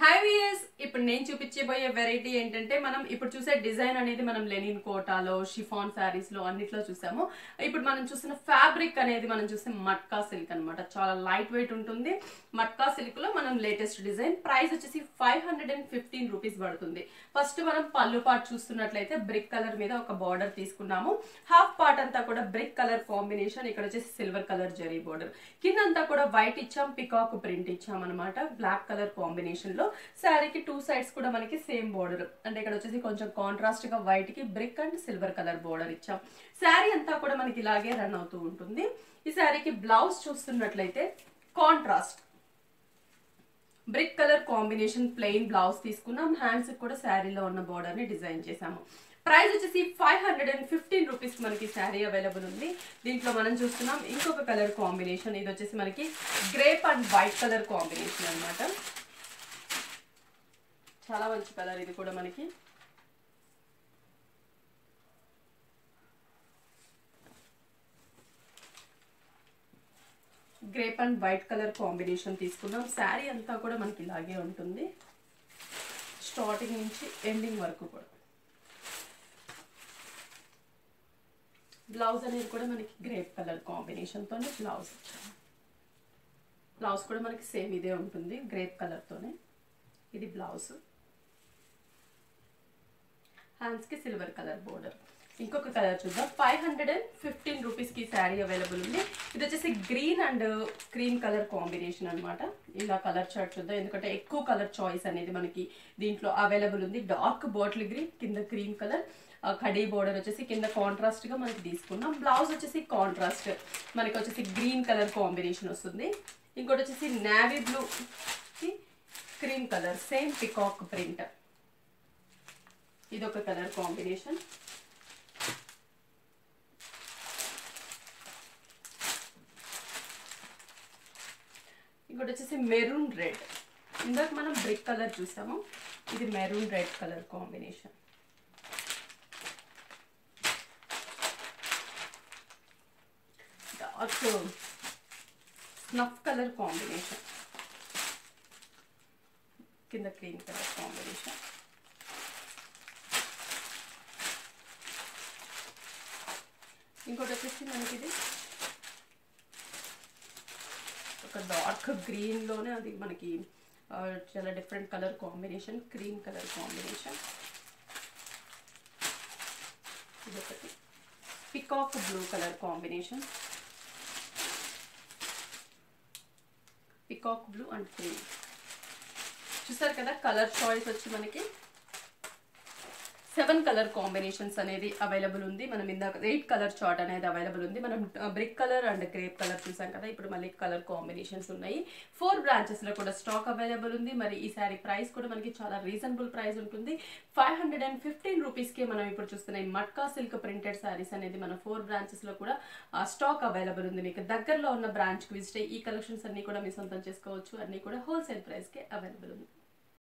hi viewers ఇప్పుడు నేను చూపించబోయే వెరైటీ ఏంటంటే మనం ఇప్పుడు చూసే డిజైన్ అనేది మనం లెనిన్ కోటాలో షిఫాన్ శారీస్ లో అన్నిట్లో చూసాము ఇప్పుడు మనం చూసిన ఫ్యాబ్రిక్ అనేది మనం చూస్తే మట్కా సిల్క్ అన్నమాట చాలా లైట్ వెయిట్ ఉంటుంది మట్కా సిల్క్ లో మనం లేటెస్ట్ డిజైన్ ప్రైస్ వచ్చేసి five hundred and fifteen rupees పడుతుంది ఫస్ట్ మనం పళ్ళు పార్ట్ చూస్తున్నట్లయితే బ్రిక్ కలర్ మీద ఒక బార్డర్ తీసుకున్నాము హాఫ్ పార్ట్ అంతా కూడా బ్రిక్ కలర్ కాంబినేషన్ ఇక్కడ వచ్చేసి సిల్వర్ కలర్ జరీ బార్డర్ కింద అంతా కూడా వైట్ ఇచ్చాం పికాక్ ప్రింట్ ఇచ్చాం అనమాట బ్లాక్ కలర్ కాంబినేషన్ లో శారీకి టూ సైడ్స్ కూడా మనకి సేమ్ బోర్డర్ అంటే ఇక్కడ వచ్చేసి కొంచెం కాంట్రాస్ట్ గా వైట్ కి brick and silver colour border ఇచ్చాం శారీ అంతా కూడా మనకి ఇలాగే రన్ అవుతూ ఉంటుంది ఈ శారీకి బ్లౌజ్ చూస్తున్నట్లయితే contrast brick colour combination plain blouse తీసుకున్నాం హ్యాండ్స్ కూడా శారీలో ఉన్న బోర్డర్ ని డిజైన్ చేసాము ప్రైస్ వచ్చేసి five hundred and fifteen rupees మనకి శారీ అవైలబుల్ ఉంది దీంట్లో మనం చూస్తున్నాం ఇంకొక కలర్ కాంబినేషన్ ఇది వచ్చేసి మనకి grape and white colour combination అన్నమాట చాలా మంచి కలర్ ఇది కూడా మనకి grape and white colour combination తీసుకున్నాం శారీ అంతా కూడా మనకి ఇలాగే ఉంటుంది స్టార్టింగ్ నుంచి ఎండింగ్ వరకు కూడా బ్లౌజ్ అనేది కూడా మనకి గ్రేప్ కలర్ కాంబినేషన్తో బ్లౌజ్ ఇచ్చాము బ్లౌజ్ కూడా మనకి సేమ్ ఇదే ఉంటుంది గ్రేప్ కలర్తోనే ఇది బ్లౌజ్ హ్యాండ్స్కి సిల్వర్ కలర్ బోర్డర్ ఇంకొక కలర్ చూద్దాం ఫైవ్ హండ్రెడ్ అండ్ ఫిఫ్టీన్ రూపీస్కి శారీ అవైలబుల్ ఉంది ఇది వచ్చేసి green and cream colour combination అనమాట ఇలా కలర్ చార్ట్ చూద్దాం ఎందుకంటే ఎక్కువ కలర్ చాయిస్ అనేది మనకి దీంట్లో అవైలబుల్ ఉంది డార్క్ బాటిల్ గ్రీన్ కింద క్రీమ్ కలర్ కడీ బోర్డర్ వచ్చేసి కింద కాంట్రాస్ట్ గా మనకి తీసుకున్నాం బ్లౌజ్ వచ్చేసి కాంట్రాస్ట్ మనకి వచ్చేసి గ్రీన్ కలర్ కాంబినేషన్ వస్తుంది ఇంకోటి వచ్చేసి navy blue cream colour same peacock print ఇది ఒక కలర్ కాంబినేషన్ ఇంకోటి వచ్చేసి మెరూన్ రెడ్ ఇందాక మనం బ్రిక్ కలర్ చూసాము ఇది maroon red colour combination dark snuff colour combination కింద క్రీమ్ కలర్ కాంబినేషన్ ఇంకోటి వచ్చేసి మనకి ఇది ఒక డార్క్ గ్రీన్లోనే అది మనకి చాలా different colour combination cream colour combination ఇదొకటి peacock blue colour combination peacock blue and cream చూసారు కదా కలర్ చాయిస్ వచ్చి మనకి సెవెన్ కలర్ కాంబినేషన్స్ అనేది అవైలబుల్ ఉంది మనం ఇందాక ఎయిట్ కలర్ చార్ట్ అనేది అవైలబుల్ ఉంది మనం brick colour and grape colour చూసాం కదా ఇప్పుడు మళ్ళీ కలర్ కాంబినేషన్స్ ఉన్నాయి ఫోర్ బ్రాంచెస్లో కూడా స్టాక్ అవైలబుల్ ఉంది మరి ఈ సారీ ప్రైస్ కూడా మనకి చాలా రీజనబుల్ ప్రైస్ ఉంటుంది ఫైవ్ హండ్రెడ్ అండ్ ఫిఫ్టీన్ రూపీస్కి మనం ఇప్పుడు చూస్తున్న ఈ మట్కా సిల్క్ ప్రింటెడ్ సారీస్ అనేది మన ఫోర్ బ్రాంచెస్లో కూడా స్టాక్ అవైలబుల్ ఉంది మీకు దగ్గరలో ఉన్న బ్రాంచ్కి విజిట్ అయ్యి ఈ కలెక్షన్స్ అన్ని కూడా మీ సొంతం చేసుకోవచ్చు అన్ని కూడా హోల్సేల్ ప్రైస్కి అవైలబుల్ ఉంది